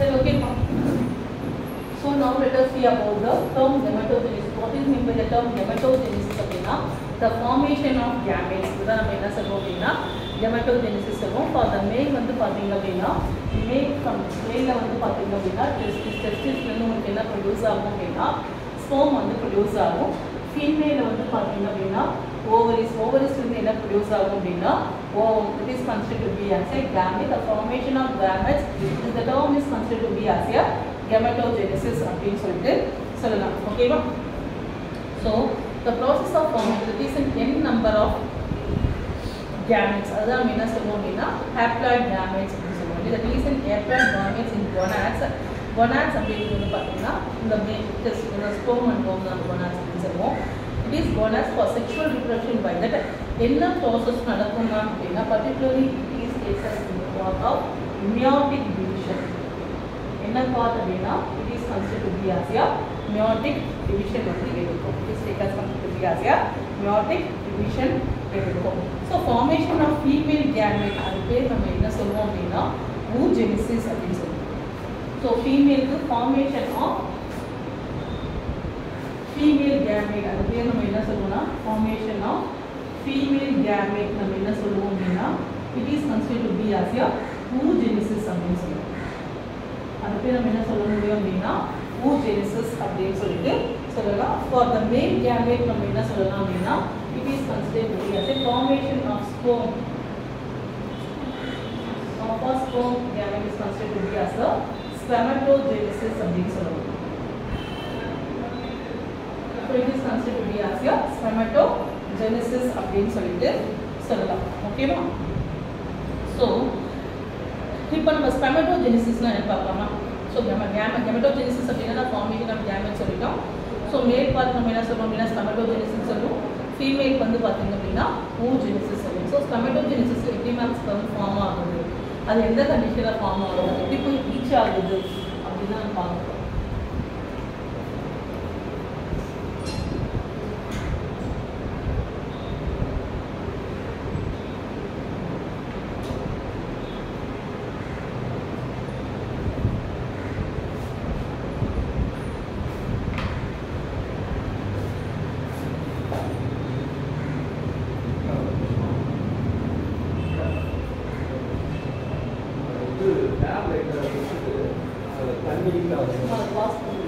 சரி ஓகேப்பா So now let us see about the term gametogenesis. What is meant by the term gametogenesis அப்படின்னா the formation of gametes இதுதான் நம்ம என்ன சொல்லுவோம் அப்படின்னா gametogenesis சொல்லுவோம் for the male வந்து பார்த்தீங்க அப்படின்னா male from male வந்து பார்த்தீங்க அப்படின்னா testis testisலேருந்து உங்களுக்கு என்ன ப்ரொடியூஸ் ஆகும் அப்படின்னா sperm வந்து ப்ரொடியூஸ் ஆகும் ஃபீமேல வந்து பார்த்தீங்க அப்படின்னா ஓவரிஸ் ஓவரிஸ்லேருந்து என்ன ப்ரொடியூஸ் ஆகும் அப்படின்னா oh it is consider to be as a gamete the formation of gametes the term is considered to be as a gametogenesis அப்படின்னு சொல்லிட்டு சொல்லலாம் ஓகேவா so the process of formation it is an n number of gametes அதுதான் நம்ம என்ன சொல்லுவோம் அப்படின்னா haploid gametes அப்படின்னு சொல்லுவோம் இந்த reason haploid gametes in gonads gonads அப்படிங்கிறது வந்து பார்த்தீங்கன்னா இந்த main just இந்த sperm and ovum தான் gonads அப்படின்னு சொல்லுவோம் it is gonads for sexual reproduction by that என்ன process நடக்கும்னா அப்படின்னா particularly it is cases in the part of meiotic division என்ன பார்ட் அப்படின்னா it is consider to be as a meiotic division வந்து எடுக்கும் it is take as consider to be as a meiotic division எடுக்கும் so formation of female gamete அது பேர் நம்ம என்ன சொல்லுவோம் அப்படின்னா ஊஜெனிசிஸ் அப்படின்னு சொல்லுவோம் ஸோ ஃபீமேலுக்கு ஃபார்மேஷன் ஆஃப் ஃபீமேல் கேமெட் அது பேர் நம்ம என்ன சொல்லுவோம்னா ஃபார்மேஷன் ஆஃப் ஃபீமேல் கேமெட் நம்ம என்ன சொல்லுவோம் அப்படின்னா it is consider to be as a oogenesis அப்படின்னு சொல்லுவோம் அது பேர் நம்ம என்ன சொல்ல முடியும் அப்படின்னா ஊஜெனிசிஸ் அப்படின்னு சொல்லிட்டு சொல்லலாம் ஃபார் த மேல் கேமெட் நம்ம என்ன சொல்லலாம் அப்படின்னா it is consider to be as a formation of sperm of a sperm gamete is considered to be as a spermatogenesis அப்படின்னு சொல்லுவோம் So it is considered to be as a spermatogenesis அப்படின்னு சொல்லிட்டு சொல்லலாம் ஓகேவா ஸோ இப்போ நம்ம ஸ்பெமட்டோஜெனிசிஸ்லாம் என்ன பார்க்கலாமா ஸோ நம்ம கேம கெமட்டோஜெனிசிஸ் அப்படின்னா ஃபார்மேஷன் ஆஃப் கேமெட் சொல்லிட்டோம் ஸோ மேல் பார்ட் நம்ம என்ன சொல்லுவோம் அப்படின்னா ஸ்பெமட்டோஜெனிசிஸ் சொல்லுவோம் ஃபீமேல் வந்து பார்த்தீங்க அப்படின்னா ஊஜெனிசிஸ் சொல்லுவோம் ஸோ ஸ்பெமட்டோஜெனிசிஸ் எப்படி மேம் ஸ்பெம் ஃபார்ம் ஆகுது அது எந்த கண்டிஷனில் ஃபார்ம் ஆகுது அது எப்படி போய் ரீச் ஆகுது அப்படின்னு தான் பார்க்குறோம் வந்து டேப்லெட் வச்சுட்டு அதை தண்ணியில் அதை பாஸ் பண்ணி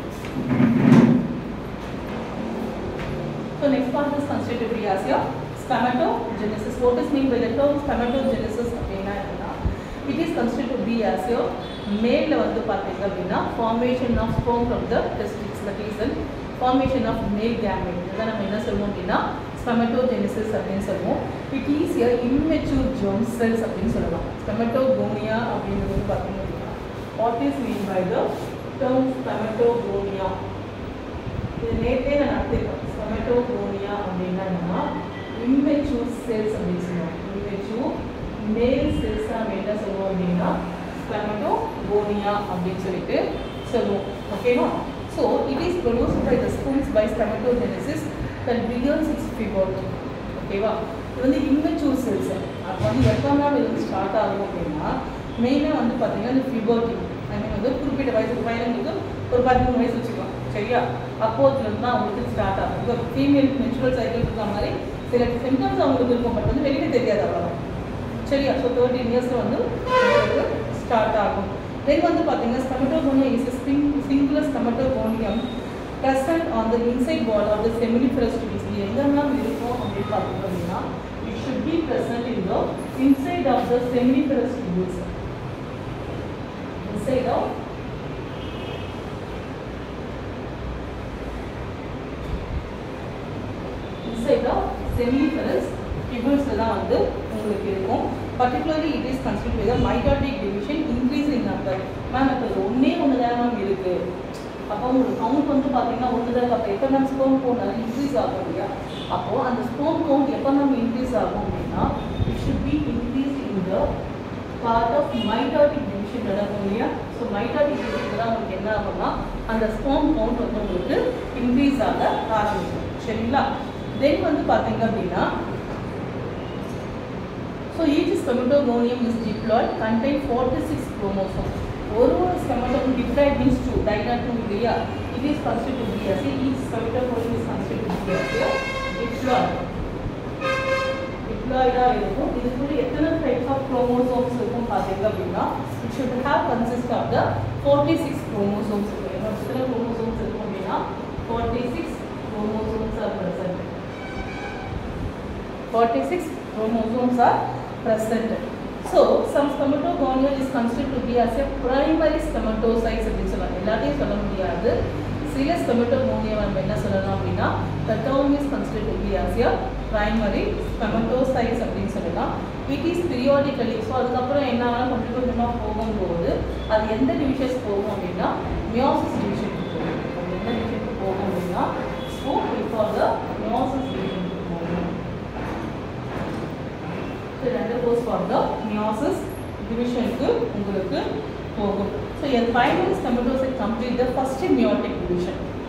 So next part is considered to be as your spermatogenesis. What is meant by the term spermatogenesis அப்படின்னா என்னன்னா it is considered to be as your male வந்து பார்த்தீங்க அப்படின்னா formation of sperm from the testicles that is an formation of male gamete இதுதான் நம்ம என்ன சொல்லுவோம் அப்படின்னா spermatogenesis அப்படின்னு சொல்லுவோம் it is a immature germ cells அப்படின்னு சொல்லலாம் spermatogonia அப்படின்றது வந்து பார்த்தீங்க அப்படின்னா what is mean by the term spermatogonia இது நேற்றே நான் நடத்திருக்கேன் ஸ்பெமட்டோகோனியா அப்படின்னா என்னன்னா இம்மெச்சூர் செல்ஸ் அப்படின்னு சொல்லுவோம் இம்மெச்சூர் மேல் செல்ஸ் நம்ம என்ன சொல்லுவோம் அப்படின்னா ஸ்பெமட்டோகோனியா அப்படின்னு சொல்லிட்டு சொல்லுவோம் ஓகேவா so it is produced by the spoons by spermatogenesis that begins it's pivot ஓகேவா இது வந்து இம்மெச்சூர் செல்ஸ் அப்போ வந்து எப்போலாம் இது வந்து ஸ்டார்ட் ஆகும் அப்படின்னா மெயினாக வந்து பார்த்தீங்கன்னா இந்த ஃபிபோட்டி ஐ மீன் வந்து குறிப்பிட்ட வயசு பையனுங்களுக்கு ஒரு பதிமூணு வயசு வச்சுக்கலாம் சரியா அப்போதுலேருந்து தான் அவங்களுக்கு ஸ்டார்ட் ஆகும் இப்போ ஃபீமேல் மென்சுரல் சைக்கிள் இருக்கிற மாதிரி சில சிம்டம்ஸ் அவங்களுக்கு இருக்கும் பட் வந்து வெளியே தெரியாது அவ்வளோ சரியா ஸோ தேர்ட்டீன் இயர்ஸில் வந்து ஸ்டார்ட் ஆகும் தென் வந்து பார்த்தீங்கன்னா ஸ்டமட்டோகோனியா இஸ் ஸ்பிங் singular spermatogonium present on the inside wall of the seminiferous tubes இது எங்கெல்லாம் இருக்கும் அப்படின்னு பார்த்தீங்க அப்படின்னா it should be present in the inside of the seminiferous tubules inside of inside of seminiferous tubules தான் வந்து உங்களுக்கு இருக்கும் particularly it is considered with a mitotic division increase in number ma'am இப்போ இது ஒன்றே ஒன்று தான் மேம் இருக்கு அப்போ உங்களுக்கு கவுண்ட் வந்து பார்த்தீங்கன்னா ஒன்று தான் அப்போ எப்போ மேம் ஸ்போம் கவுண்ட் அது இன்க்ரீஸ் ஆகும் இல்லையா அப்போது அந்த ஸ்போம் கவுண்ட் எப்போ மேம் இன்க்ரீஸ் ஆகும் அப்படின்னா it should be increase in the part of mitotic division நடக்கும் இல்லையா ஸோ மைட்டாட்டிக் டிவிஷன் தான் உங்களுக்கு என்ன ஆகும்னா அந்த ஸ்போம் கவுண்ட் வந்து உங்களுக்கு இன்க்ரீஸ் ஆக ஆரம்பிக்கும் சரிங்களா தென் வந்து பார்த்தீங்க அப்படின்னா so each spermatogonium is diploid contain 46 chromosomes ஒரு ஒரு ஸ்கெமட்டோம் டிப்ளாய்ட் மீன்ஸ் டூ டைனா டூ இல்லையா it is constitute be as each ஸ்கெமட்டோம் is constitute be as diploid டிப்ளாய்டாக இருக்கும் இதுக்குள்ள எத்தனை டைப்ஸ் ஆஃப் குரோமோசோம்ஸ் இருக்கும் பார்த்தீங்க அப்படின்னா it should have consist of the forty six chromosomes இருக்கும் என்ன எத்தனை குரோமோசோம்ஸ் இருக்கும் அப்படின்னா forty six chromosomes are present 46 chromosomes are present. So, some spermatogonio is considered to be as a primary spermatocytes அப்படின்னு சொல்லலாம் எல்லாத்தையும் சொல்ல முடியாது சில ஸ்பெமட்டோகோனியா நம்ம என்ன சொல்லலாம் அப்படின்னா பெட்டோம் is consider to be as a primary spermatocytes அப்படின்னு சொல்லலாம் இட் இஸ் பீரியாடிக்கலி ஸோ அதுக்கப்புறம் என்ன ஆகும் கொஞ்சம் கொஞ்சமாக போகும்போது அது எந்த டிவிஷன்ஸ் போகும் அப்படின்னா மியோசிஸ் டிவிஷனுக்கு போகும் அது எந்த டிவிஷனுக்கு போகும் அப்படின்னா ஸோ இப்போ த மியோசிஸ் டிவிஷனுக்கு போகும் ஸோ ரெண்டு கோர்ஸ் ஃபார் த மியாசிஸ் டிவிஷனுக்கு உங்களுக்கு போகும் ஸோ என் final spermatocyte complete the first meiotic division